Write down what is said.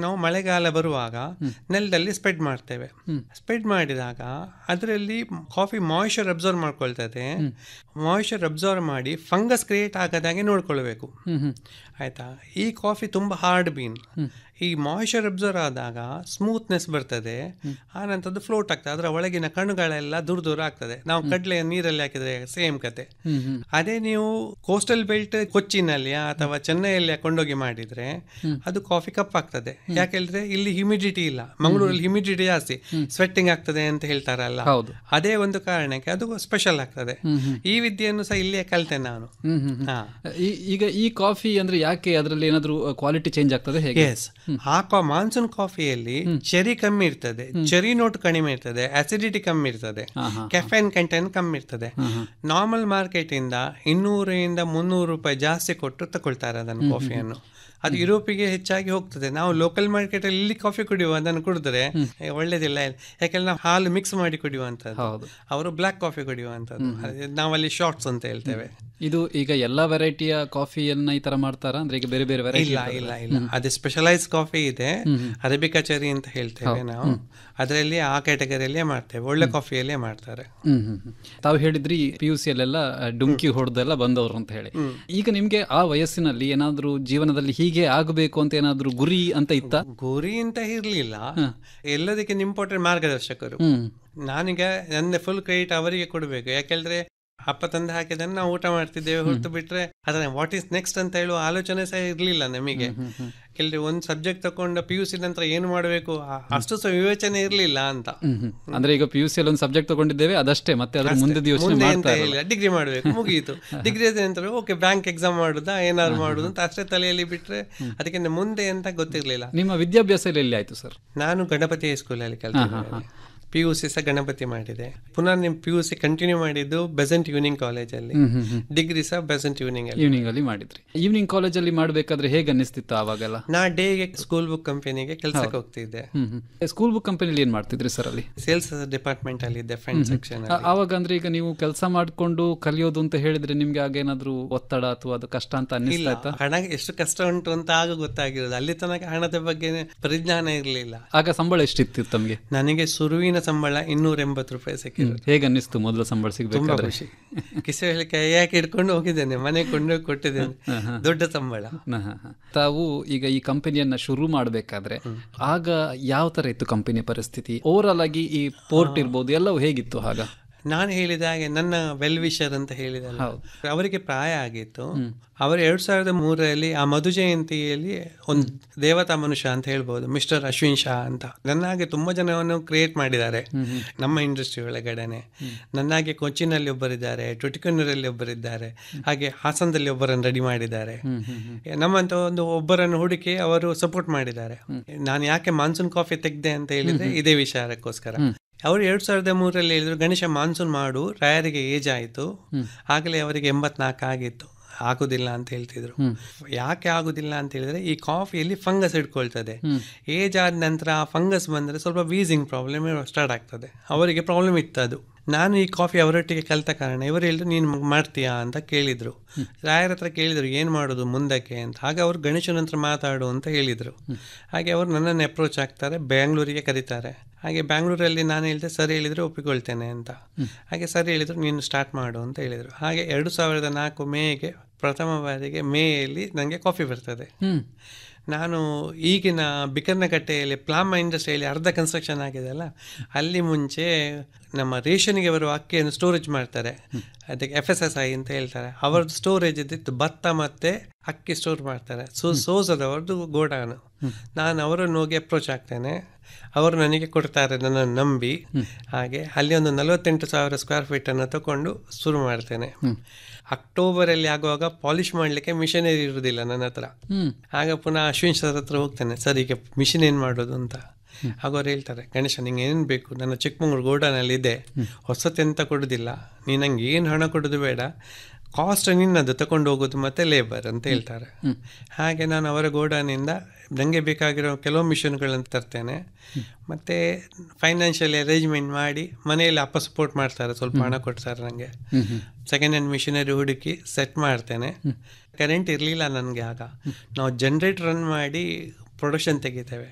ನಾವು ಮಳೆಗಾಲ ಬರುವಾಗ ನೆಲದಲ್ಲಿ ಸ್ಪ್ರೆಡ್ ಮಾಡ್ತೇವೆ ಸ್ಪ್ರೆಡ್ ಮಾಡಿದಾಗ ಅದರಲ್ಲಿ ಕಾಫಿ ಮಾಯಿಶ್ಚರ್ ಅಬ್ಸರ್ವ್ ಮಾಡ್ಕೊಳ್ತದೆ ಮಾಯಿಶ್ಚರ್ ಅಬ್ಸರ್ವ್ ಮಾಡಿ ಫಂಗಸ್ ಕ್ರಿಯೇಟ್ ಆಗದಾಗೆ ನೋಡ್ಕೊಳ್ಬೇಕು ಆಯ್ತಾ ಈ ಕಾಫಿ ತುಂಬ ಹಾರ್ಡ್ ಬೀನ್ ಈ ಮಾಯಿಶ್ಚರ್ ಅಬ್ಸರ್ವ್ ಆದಾಗ ಸ್ಮೂತ್ನೆಸ್ ಬರ್ತದೆ ಆನಂತರದ್ದು ಫ್ಲೋಟ್ ಆಗ್ತದೆ ಅದರ ಒಳಗಿನ ಕಣುಗಳೆಲ್ಲ ದೂರ ದೂರ ಆಗ್ತದೆ ನಾವು ಕಡಲೆ ನೀರಲ್ಲಿ ಹಾಕಿದ್ರೆ ಸೇಮ್ ಕತೆ ಅದೇ ನೀವು ಕೋಸ್ಟಲ್ ಬೆಲ್ಟ್ ಕೊಚ್ಚಿನಲ್ಲಿ ಅಥವಾ ಚೆನ್ನೈಯಲ್ಲಿ ಕೊಂಡೋಗಿ ಮಾಡಿದ್ರೆ ಅದು ಕಾಫಿ ಕಪ್ಪಾಗ್ತದೆ ಯಾಕೆ ಹೇಳಿದ್ರೆ ಇಲ್ಲಿ ಹ್ಯುಮಿಡಿಟಿ ಇಲ್ಲ ಮಂಗಳೂರಲ್ಲಿ ಹ್ಯುಮಿಡಿಟಿ ಜಾಸ್ತಿ ಸ್ವೆಟ್ಟಿಂಗ್ ಆಗ್ತದೆ ಅಂತ ಹೇಳ್ತಾರಲ್ಲ ಹೌದು. ಅದೇ ಒಂದು ಕಾರಣಕ್ಕೆ ಅದು ಸ್ಪೆಷಲ್ ಆಗ್ತದೆ ಈ ವಿದ್ಯೆಯನ್ನು ಸಹ ಇಲ್ಲಿಯೇ ಕಲಿತೆ ನಾನು ಹ್ಮ್ ಹ್ಮ್ ಹ್ಮ್. ಹಾ ಈ- ಈಗ ಈ ಕಾಫಿ ಅಂದ್ರೆ ಯಾಕೆ ಅದರಲ್ಲಿ ಏನಾದ್ರೂ ಕ್ವಾಲಿಟಿ ಚೇಂಜ್ ಆಗ್ತದೆ ಹೇಗೆ ಎಸ್ ಆ ಕಾ ಮಾನ್ಸೂನ್ ಕಾಫಿಯಲ್ಲಿ ಚೆರಿ ಕಮ್ಮಿ ಇರ್ತದೆ ಚೆರಿ ನೋಟ್ ಕಡಿಮೆ ಇರ್ತದೆ ಅಸಿಡಿಟಿ ಕಮ್ಮಿ ಇರ್ತದೆ ಹಾ, ಹಾ, ಕೆಫೆನ್ ಕಂಟೆಂಟ್ ಕಮ್ಮಿ ಇರ್ತದೆ ನಾರ್ಮಲ್ ಮಾರ್ಕೆಟ್ ಇಂದ ಇನ್ನೂರಿಂದ ಮುನ್ನೂರು ರೂಪಾಯಿ ಜಾಸ್ತಿ ಕೊಟ್ಟು ತಗೊಳ್ತಾರೆ ಅದನ್ನು ಕಾಫಿಯನ್ನು ಅದು ಯುರೋಪಿಗೆ ಹೆಚ್ಚಾಗಿ ಹೋಗ್ತದೆ ನಾವು ಲೋಕಲ್ ಮಾರ್ಕೆಟ್ ಅಲ್ಲಿ ಇಲ್ಲಿ ಕಾಫಿ ಕುಡಿಯುವ ಅದನ್ನು ಕುಡಿದ್ರೆ ಏ, ಒಳ್ಳೇದಿಲ್ಲ ಯಾಕೆಂದ್ರೆ ನಾವು ಹಾಲು ಮಿಕ್ಸ್ ಮಾಡಿ ಕುಡಿಯುವಂಥದ್ದು ಹೌದು ಅವರು ಬ್ಲ್ಯಾಕ್ ಕಾಫಿ ಕುಡಿಯುವಂಥದ್ದು ಅದೇ ನಾವಲ್ಲಿ ಶಾರ್ಟ್ಸ್ ಅಂತ ಹೇಳ್ತೇವೆ ಇದು ಈಗ ಎಲ್ಲಾ ವೆರೈಟಿಯ ಕಾಫಿಯನ್ನ ಈ ತರ ಮಾಡ್ತಾರಾ ಅಂದ್ರೆ ಈಗ ಬೇರೆ ಬೇರೆ ವೆರೈಟಿ ಇಲ್ಲ ಇಲ್ಲ ಇಲ್ಲ ಅದು ಸ್ಪೆಷಲೈಸ್ ಕಾಫಿ ಇದೆ ಅರೇಬಿಕಾ ಚೆರಿ ಅಂತ ಹೇಳ್ತೇವೆ ನಾವು ಅದರಲ್ಲಿ ಆ ಕ್ಯಾಟಗರಿಯಲ್ಲೇ ಮಾಡ್ತೇವೆ ಒಳ್ಳೆ ಕಾಫಿಯಲ್ಲೇ ಮಾಡ್ತಾರೆ ಹ್ಮ್ ಹ್ಮ್ ಹ್ಮ್. ತಾವು ಹೇಳಿದ್ರಿ ಪಿ ಯು ಸಿಯಲ್ಲೆಲ್ಲ ಡುಂಕಿ ಹೊಡೆದೆಲ್ಲ ಬಂದವರು ಅಂತ ಹೇಳಿ ಈಗ ನಿಮ್ಗೆ ಆ ವಯಸ್ಸಿನಲ್ಲಿ ಏನಾದ್ರೂ ಜೀವನದಲ್ಲಿ ಹೀಗೆ ಆಗಬೇಕು ಅಂತ ಏನಾದ್ರೂ ಗುರಿ ಅಂತ ಇತ್ತ ಗುರಿ ಅಂತ ಇರ್ಲಿಲ್ಲ ಎಲ್ಲದಕ್ಕೆ ಇಂಪಾರ್ಟೆಂಟ್ ಮಾರ್ಗದರ್ಶಕರು ಹ್ಮ್ ನಾನೀಗ ನನ್ನ ಫುಲ್ ಕ್ರೆಡಿಟ್ ಅವರಿಗೆ ಕೊಡಬೇಕು ಯಾಕೆಂದ್ರೆ ಅಪ್ಪ ತಂದು ಹಾಕಿದನ್ನು ನಾವು ಊಟ ಮಾಡ್ತಿದ್ದೇವೆ ಹೊರತು ಬಿಟ್ರೆ ಅದನ್ನ ವಾಟ್ ಈಸ್ ನೆಕ್ಸ್ಟ್ ಅಂತ ಹೇಳುವ ಆಲೋಚನೆ ಸಹ ಇರ್ಲಿಲ್ಲ ನಮಗೆ ಕೆಲವ್ರಿ ಒಂದು ಸಬ್ಜೆಕ್ಟ್ ತಗೊಂಡು ಪಿ ಯು ಸಿ ನಂತರ ಏನು ಮಾಡಬೇಕು ಅಷ್ಟು ಸಹ ವಿವೇಚನೆ ಇರ್ಲಿಲ್ಲ ಅಂತ ಹ್ಮ್ ಹ್ಮ್. ಅಂದ್ರೆ ಈಗ ಪಿ ಯು ಸಿಯಲ್ಲಿ ಒಂದು ಸಬ್ಜೆಕ್ಟ್ ತಗೊಂಡಿದ್ದೇವೆ ಅದಷ್ಟೇ ಮತ್ತೆ ಅದ್ರ ಮುಂದೆ ಯೋಚನೆ ಮುಂದೆ ಅಂತ ಮಾಡ್ತಾ ಇಲ್ಲ ಡಿಗ್ರಿ ಮಾಡಬೇಕು ಮುಗಿಯಿತು ಡಿಗ್ರಿ ನಂತರ ಓಕೆ ಬ್ಯಾಂಕ್ ಎಕ್ಸಾಮ್ ಮಾಡುದಾ ಏನಾದ್ರು ಮಾಡುದು ಅಂತ ಅಷ್ಟೇ ತಲೆಯಲ್ಲಿ ಬಿಟ್ರೆ ಅದಕ್ಕಿಂತ ಮುಂದೆ ಅಂತ ಗೊತ್ತಿರ್ಲಿಲ್ಲ ನಿಮ್ಮ ವಿದ್ಯಾಭ್ಯಾಸ ಎಲ್ಲ ಎಲ್ಲಿ ಆಯ್ತು ಸರ್ ನಾನು ಗಣಪತಿ ಹೈಸ್ಕೂಲಲ್ಲಿ ಕಲಿತಿದ್ದೇನೆ ಪಿ ಯು ಸಿ ಸಹ ಗಣಪತಿ ಮಾಡಿದೆ ಪುನಃ ನಿಮ್ಮ ಪಿ ಯು ಸಿ ಕಂಟಿನ್ಯೂ ಮಾಡಿದ್ದು ಬೆಸೆಂಟ್ ಈವ್ನಿಂಗ್ ಕಾಲೇಜಲ್ಲಿ ಡಿಗ್ರಿ ಸಹ ಬೆಸೆಂಟ್ ಈವ್ನಿಂಗ್ ಅಲ್ಲಿ ಈವ್ನಿಂಗ್ ಅಲ್ಲಿ ಮಾಡಿದ್ರಿ ಈವ್ನಿಂಗ್ ಕಾಲೇಜಲ್ಲಿ ಮಾಡ್ಬೇಕಾದ್ರೆ ಹೇಗೆ ಅನ್ನಿಸ್ತಿತ್ತು ಆವಾಗೆಲ್ಲ ನಾ ಡೇಗೆ ಸ್ಕೂಲ್ ಬುಕ್ ಕಂಪನಿಗೆ ಕೆಲಸಕ್ಕೆ ಹೋಗ್ತಿದ್ದೆ ಹ್ಮ್ ಹ್ಮ್ ಸ್ಕೂಲ್ ಬುಕ್ ಕಂಪನಿಲಿ ಏನ್ ಮಾಡ್ತಿದ್ರಿ ಸರ್ ಅಲ್ಲಿ ಸೇಲ್ಸ್ ಡಿಪಾರ್ಟ್ಮೆಂಟ್ ಅಲ್ಲಿ ಇದ್ದೆ ಫ್ರೆಂಡ್ ಸೆಕ್ಷನ್ ಆ- ಆವಾಗ ಅಂದ್ರೆ ಈಗ ನೀವು ಕೆಲಸ ಮಾಡ್ಕೊಂಡು ಕಲಿಯೋದು ಅಂತ ಹೇಳಿದ್ರೆ ನಿಮ್ಗೆ ಆಗ ಏನಾದ್ರೂ ಒತ್ತಡ ಅಥವಾ ಅದು ಕಷ್ಟ ಅಂತ ಅನ್ನಿಸ್ತಾ ಇಲ್ಲ ಇತ್ತಾ ಹಣ ಎಷ್ಟು ಕಷ್ಟ ಉಂಟು ಅಂತ ಆಗ ಗೊತ್ತಾಗಿರೋದು ಅಲ್ಲಿ ತನಕ ಹಣದ ಬಗ್ಗೆ ಪರಿಜ್ಞಾನ ಇರಲಿಲ್ಲ ಆಗ ಸಂಬಳ ಎಷ್ಟಿತ್ತು ತಮಗೆ ನನಗೆ ಸುರುವಿನ ಸಂಬಳ ಇನ್ನೂರ ಎಂಬತ್ತು ರೂಪಾಯಿ ಸಿಕ್ಕಿರೋದು ಹೇಗೆ ಅನ್ನಿಸ್ತು ಮೊದಲು ಸಂಬಳ ತುಂಬಾ ಸಿಗ್ಬೇಕಾದ್ರೆ ಖುಷಿ ಕಿಸೆಯಲ್ಲಿ ಕೈ ಯಾಕೆ ಇಟ್ಕೊಂಡು ಹೋಗಿದ್ದೇನೆ ಮನೆ ಕೊಂಡೋಗಿ ಕೊಟ್ಟಿದ್ದೇನೆ ದೊಡ್ಡ ಸಂಬಳ ಹ, ಹ, ಹ. ತಾವು ಈಗ ಈ ಕಂಪನಿಯನ್ನ ಶುರು ಮಾಡಬೇಕಾದ್ರೆ ಆಗ ಯಾವ ತರ ಇತ್ತು ಕಂಪನಿಯ ಪರಿಸ್ಥಿತಿ ಓವರ್ ಆಲ್ ಆಗಿ ಈ ಪೋರ್ಟ್ ಇರ್ಬೋದು ಎಲ್ಲವೂ ಹೇಗಿತ್ತು ಆಗ ನಾನು ಹೇಳಿದ ಹಾಗೆ ನನ್ನ ವೆಲ್ ವಿಷರ್ ಅಂತ ಹೇಳಿದಲ್ಲ ಹೌದು. ಅವರಿಗೆ ಪ್ರಾಯ ಆಗಿತ್ತು ಅವರು ಎರಡ್ ಸಾವಿರದ ಮೂರರಲ್ಲಿ ಆ ಮಧು ಜಯಂತಿಯಲ್ಲಿ ಒಂದು ದೇವತಾ ಮನುಷ್ಯ ಅಂತ ಹೇಳ್ಬೋದು ಮಿಸ್ಟರ್ ಅಶ್ವಿನ್ ಶಾ ಅಂತ ನನ್ನಾಗೆ ತುಂಬಾ ಜನವನ್ನು ಕ್ರಿಯೇಟ್ ಮಾಡಿದ್ದಾರೆ ನಮ್ಮ ಇಂಡಸ್ಟ್ರಿ ಒಳಗಡೆನೆ ನನ್ನಾಗೆ ಕೊಚ್ಚಿನಲ್ಲಿ ಒಬ್ಬರಿದ್ದಾರೆ ಟುಟಿಕನ್ನೂರಲ್ಲಿ ಒಬ್ಬರಿದ್ದಾರೆ ಹಾಗೆ ಹಾಸನದಲ್ಲಿ ಒಬ್ಬರನ್ನು ರೆಡಿ ಮಾಡಿದ್ದಾರೆ ನಮ್ಮಂತ ಒಂದು ಒಬ್ಬರನ್ನು ಹುಡುಕಿ ಅವರು ಸಪೋರ್ಟ್ ಮಾಡಿದ್ದಾರೆ ನಾನು ಯಾಕೆ ಮಾನ್ಸೂನ್ ಕಾಫಿ ತೆಗ್ದೆ ಅಂತ ಹೇಳಿದ್ರೆ ಇದೇ ವಿಚಾರಕ್ಕೋಸ್ಕರ ಅವರು ಎರಡ್ ಸಾವಿರದ ಮೂರರಲ್ಲಿ ಹೇಳಿದ್ರು ಗಣೇಶ ಮಾನ್ಸೂನ್ ಮಾಡು ರಾಯರಿಗೆ ಏಜ್ ಆಯಿತು ಆಗಲೇ ಅವರಿಗೆ ಎಂಬತ್ನಾಲ್ಕು ಆಗಿತ್ತು ಆಗುದಿಲ್ಲ ಅಂತ ಹೇಳ್ತಿದ್ರು ಯಾಕೆ ಆಗುದಿಲ್ಲ ಅಂತ ಹೇಳಿದ್ರೆ ಈ ಕಾಫಿಯಲ್ಲಿ ಫಂಗಸ್ ಹಿಡ್ಕೊಳ್ತದೆ ಏಜ್ ಆದ ನಂತರ ಆ ಫಂಗಸ್ ಬಂದರೆ ಸ್ವಲ್ಪ ವೀಸಿಂಗ್ ಪ್ರಾಬ್ಲಮ್ ಸ್ಟಾರ್ಟ್ ಆಗ್ತದೆ ಅವರಿಗೆ ಪ್ರಾಬ್ಲಮ್ ಇತ್ತು ಅದು ನಾನು ಈ ಕಾಫಿ ಅವರೊಟ್ಟಿಗೆ ಕಲಿತ ಕಾರಣ ಇವರು ಹೇಳಿದ್ರು ನೀನು ಮಾಡ್ತೀಯಾ ಅಂತ ಕೇಳಿದ್ರು ರಾಯರ ಹತ್ರ ಕೇಳಿದ್ರು ಏನು ಮಾಡೋದು ಮುಂದಕ್ಕೆ ಅಂತ ಹಾಗೆ ಅವರು ಗಣೇಶನ ಹತ್ರ ಮಾತಾಡು ಅಂತ ಹೇಳಿದರು ಹಾಗೆ ಅವರು ನನ್ನನ್ನು ಅಪ್ರೋಚ್ ಆಗ್ತಾರೆ ಬ್ಯಾಂಗ್ಳೂರಿಗೆ ಕರೀತಾರೆ ಹಾಗೆ ಬ್ಯಾಂಗ್ಳೂರಲ್ಲಿ ನಾನು ಹೇಳಿದೆ ಸರಿ ಹೇಳಿದರೆ ಒಪ್ಪಿಕೊಳ್ತೇನೆ ಅಂತ ಹಾಗೆ ಸರಿ ಹೇಳಿದ್ರು ನೀನು ಸ್ಟಾರ್ಟ್ ಮಾಡು ಅಂತ ಹೇಳಿದರು ಹಾಗೆ ಎರಡು ಸಾವಿರದ ನಾಲ್ಕು ಮೇಗೆ ಪ್ರಥಮ ಬಾರಿಗೆ ಮೇಯಲ್ಲಿ ನನಗೆ ಕಾಫಿ ಬರ್ತದೆ ಹ್ಮ್ ನಾನು ಈಗಿನ ಬಿಕರ್ನಕಟ್ಟೆಯಲ್ಲಿ ಪ್ಲಾಮ ಇಂಡಸ್ಟ್ರಿಯಲ್ಲಿ ಅರ್ಧ ಕನ್ಸ್ಟ್ರಕ್ಷನ್ ಆಗಿದೆ ಅಲ್ಲ ಅಲ್ಲಿ ಮುಂಚೆ ನಮ್ಮ ರೇಷನ್ಗೆ ಬರುವ ಅಕ್ಕಿಯನ್ನು ಸ್ಟೋರೇಜ್ ಮಾಡ್ತಾರೆ ಅದಕ್ಕೆ ಎಫ್ ಎಸ್ ಎಸ್ ಐ ಅಂತ ಹೇಳ್ತಾರೆ ಅವರದ್ದು ಸ್ಟೋರೇಜ್ ಇದ್ದಿತ್ತು ಭತ್ತ ಮತ್ತೆ ಅಕ್ಕಿ ಸ್ಟೋರ್ ಮಾಡ್ತಾರೆ ಸೊ ಸೋಸದವ್ರದ್ದು ಗೋಡಾನು ನಾನು ಅವರನ್ನು ಹೋಗಿ ಅಪ್ರೋಚ್ ಆಗ್ತೇನೆ ಅವರು ನನಗೆ ಕೊಡ್ತಾರೆ ನನ್ನನ್ನು ನಂಬಿ ಹಾಗೆ ಅಲ್ಲಿ ಒಂದು ನಲವತ್ತೆಂಟು ಸಾವಿರ ಸ್ಕ್ವೇರ್ ಫೀಟ್ ಅನ್ನು ತಗೊಂಡು ಶುರು ಮಾಡ್ತೇನೆ ಅಕ್ಟೋಬರಲ್ಲಿ ಆಗುವಾಗ ಪಾಲಿಶ್ ಮಾಡಲಿಕ್ಕೆ ಮಿಷನರಿ ಇರುವುದಿಲ್ಲ ನನ್ನ ಹತ್ರ ಹ್ಮ್ ಆಗ ಪುನಃ ಅಶ್ವಿನ್ ಸರ್ ಹತ್ರ ಹೋಗ್ತೇನೆ ಸರ್ ಈಗ ಮಿಷಿನ್ ಏನು ಮಾಡೋದು ಅಂತ ಆಗ ಅವ್ರು ಹೇಳ್ತಾರೆ ಗಣೇಶ ನಿಂಗೆ ಏನು ಬೇಕು ನನ್ನ ಚಿಕ್ಕಮಂಗ್ಳೂರು ಗೋಡಾನಲ್ಲಿ ಇದೆ ಹೊಸತೆ ಎಂತ ಕೊಡೋದಿಲ್ಲ ನೀನು ನಂಗೆ ಏನು ಹಣ ಕೊಡೋದು ಬೇಡ ಕಾಸ್ಟ್ ನಿನ್ನದು ತಗೊಂಡು ಹೋಗೋದು ಮತ್ತೆ ಲೇಬರ್ ಅಂತ ಹೇಳ್ತಾರೆ ಹಾಗೆ ನಾನು ಅವರ ಗೋಡಾನಿಂದ ನನಗೆ ಬೇಕಾಗಿರೋ ಕೆಲವು ಮಿಷನ್ಗಳನ್ನು ತರ್ತೇನೆ ಮತ್ತು ಫೈನಾನ್ಷಿಯಲ್ ಅರೇಂಜ್ಮೆಂಟ್ ಮಾಡಿ ಮನೆಯಲ್ಲಿ ಅಪ್ಪ ಸಪೋರ್ಟ್ ಮಾಡ್ತಾರೆ ಸ್ವಲ್ಪ ಹಣ ಕೊಡ್ತಾರೆ ನನಗೆ ಸೆಕೆಂಡ್ ಹ್ಯಾಂಡ್ ಮಿಷಿನರಿ ಹುಡುಕಿ ಸೆಟ್ ಮಾಡ್ತೇನೆ ಕರೆಂಟ್ ಇರಲಿಲ್ಲ ನನಗೆ ಆಗ ನಾವು ಜನ್ರೇಟ್ ರನ್ ಮಾಡಿ ಪ್ರೊಡಕ್ಷನ್ ತೆಗಿತೇವೆ